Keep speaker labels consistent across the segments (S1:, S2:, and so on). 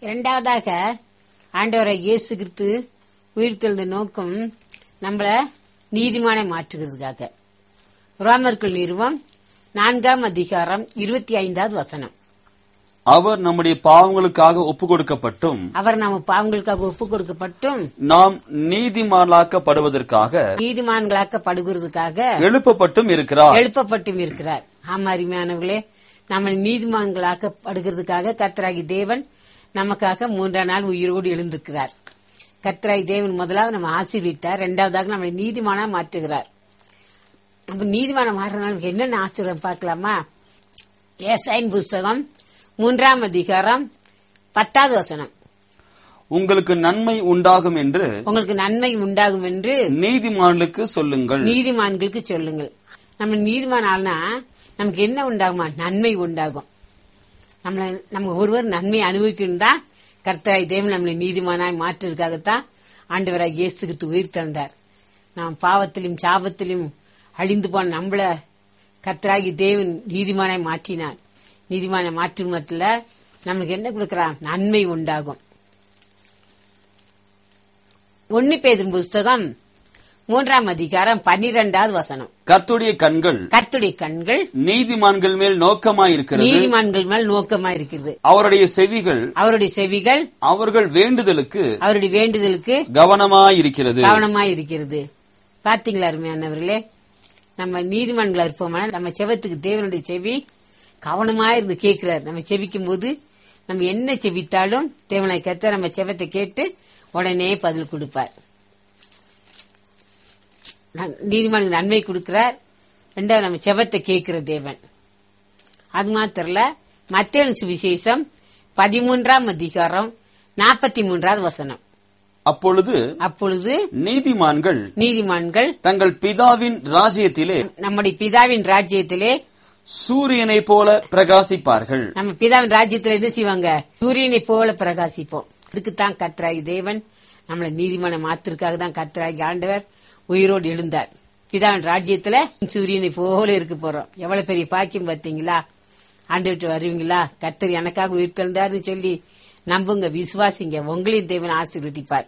S1: இரண்டாவதாக ஆண்டவரை இயேசு கிறிஸ்து உயிர்த்தெழுந்த நோக்கம் நம்மள நீதிமானை மாற்றுகிறதுக்காக ரோமர்கள் நிறுவம் நான்காம் அதிகாரம் இருபத்தி ஐந்தாவது வசனம்
S2: அவர் நம்முடைய பாவங்களுக்காக ஒப்பு கொடுக்கப்பட்டும்
S1: அவர் நாம பாவங்களுக்காக ஒப்பு கொடுக்கப்பட்டும்
S2: நாம் நீதிமான்களாக்கப்படுவதற்காக
S1: நீதிமான்களாக்கப்படுகிறதுக்காக
S2: எழுப்பப்பட்டும் இருக்கிறார்
S1: எழுப்பப்பட்டும் இருக்கிறார் ஆமா அருமையானவர்களே நம்ம நீதிமான்களாக்கப்படுகிறதுக்காக கர்த்தராகி தேவன் நமக்காக மூன்றாம் நாள் உயிரோடு எழுந்திருக்கிறார் கர்த்தராகி தேவன் முதலாவது நம்ம ஆசீர்வித்தார் இரண்டாவதாக நம்மளை நீதிமானா மாற்றுகிறார் அப்ப நீதிமான மாறினால நமக்கு என்னென்ன ஆசீர்வாதம் பார்க்கலாமா ஏசாயின் புஸ்தகம் மூன்றாம் அதிகாரம் பத்தாவது வசனம்
S2: உங்களுக்கு நன்மை உண்டாகும் என்று
S1: உங்களுக்கு நன்மை உண்டாகும் என்று
S2: நீதிமான்களுக்கு சொல்லுங்கள்
S1: நீதிமான்களுக்கு சொல்லுங்கள் நம்ம நீதிமான் ஆள்னா நமக்கு என்ன உண்டாகுமா நன்மை உண்டாகும் நம்மள நம்ம ஒருவர் நன்மை அனுபவிக்கணும் தான் கர்த்தராய் தேவன் நம்மளை நீதிமானாய் மாற்றுறதுக்காகத்தான் ஆண்டவராய் இயேசுக்கு உயிர் தந்தார் நாம் பாவத்திலும் சாபத்திலும் அழிந்து போன நம்மள கர்த்தராகி தேவன் நீதிமானாய் மாற்றினார் நீதிமானை மாற்றும் மத்தில நமக்கு என்ன கொடுக்கிறான் நன்மை உண்டாகும் ஒன்னு பேதும் புஸ்தகம் மூன்றாம் அதிகாரம் பன்னிரெண்டாவது வசனம்
S2: கர்த்துடைய கண்கள்
S1: கர்த்துடைய கண்கள்
S2: நீதிமான்கள் மேல் நோக்கமாயிருக்கிறது
S1: நீதிமான்கள் மேல் நோக்கமா இருக்கிறது
S2: அவருடைய செவிகள்
S1: அவருடைய செவிகள்
S2: அவர்கள் வேண்டுதலுக்கு
S1: அவருடைய வேண்டுதலுக்கு
S2: கவனமாயிருக்கிறது
S1: கவனமா இருக்கிறது பாத்தீங்களா அருமையானவர்களே நம்ம நீதிமன்றங்களா இருப்போமா நம்ம செவத்துக்கு தேவனுடைய செவி கவனமா இருந்து கேட்கிறார் நம்ம செவிக்கும் போது நம்ம என்ன செவித்தாலும் தேவனை கேட்ட நம்ம செவத்தை கேட்டு உடனே பதில் கொடுப்பார் நன்- நீதிமன்ற நன்மை கொடுக்கிறார் ரெண்டாவது நம்ம செவத்தை கேட்கிற தேவன் அது மாத்திரல மத்திய சுவிசேஷம் பதிமூன்றாம் அதிகாரம் நாற்பத்தி மூன்றாவது வசனம்
S2: அப்பொழுது
S1: அப்பொழுது
S2: நீதிமான்கள்
S1: நீதிமான்கள்
S2: தங்கள் பிதாவின் ராஜ்யத்திலே
S1: நம்முடைய பிதாவின் ராஜ்யத்திலே
S2: சூரியனைப் போல பிரகாசிப்பார்கள்
S1: நம்ம பிதாவின் ராஜ்யத்துல என்ன செய்வாங்க சூரியனை போல பிரகாசிப்போம் இதுக்குத்தான் கத்ராகி தேவன் நம்மளை நீதிமான மாத்திற்காக தான் கத்ராகி ஆண்டவர் உயிரோடு எழுந்தார் பிதாவின் ராஜ்யத்துல சூரியனை போல இருக்க போறோம் எவ்வளவு பெரிய பாக்கியம் பார்த்தீங்களா ஆண்டு வருவீங்களா கத்தர் எனக்காக உயிர் தந்தார்னு சொல்லி நம்புங்க விசுவாசிங்க உங்களையும் தேவன் ஆசீர்வதிப்பார்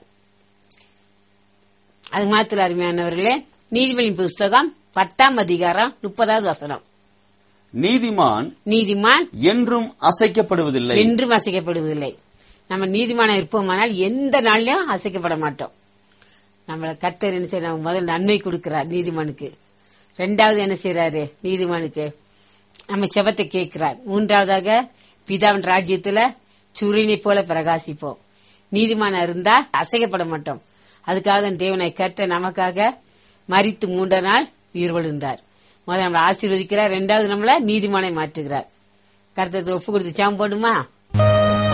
S1: அது மாத்திர அருமையானவர்களே நீதிபதி புஸ்தகம் பத்தாம் அதிகாரம் முப்பதாவது வசனம்
S2: நீதிமான்
S1: நீதிமான்
S2: என்றும் அசைக்கப்படுவதில்லை
S1: என்றும் அசைக்கப்படுவதில்லை நம்ம நீதிமானம் இருப்போமானால் எந்த நாள்லயும் அசைக்கப்பட மாட்டோம் நம்மள கர்த்தர் என்ன செய்யற முதல் நன்மை கொடுக்கிறார் நீதிமானுக்கு ரெண்டாவது என்ன செய்யறாரு நீதிமானுக்கு நம்ம செபத்தை கேட்கிறார் மூன்றாவதாக பிதாவின் ராஜ்யத்துல சூரியனை போல பிரகாசிப்போம் நீதிமானம் இருந்தா அசைக்கப்பட மாட்டோம் அதுக்காக தான் தேவனை கர்த்தர் நமக்காக மரித்து மூன்ற நாள் உயிர் விழுந்தார் முதல்ல நம்மளை ஆசீர்வதிக்கிறார் ரெண்டாவது நம்மள நீதிமானை மாற்றுகிறார் கருத்தத்தை ஒப்பு கொடுத்து சாம் போடுமா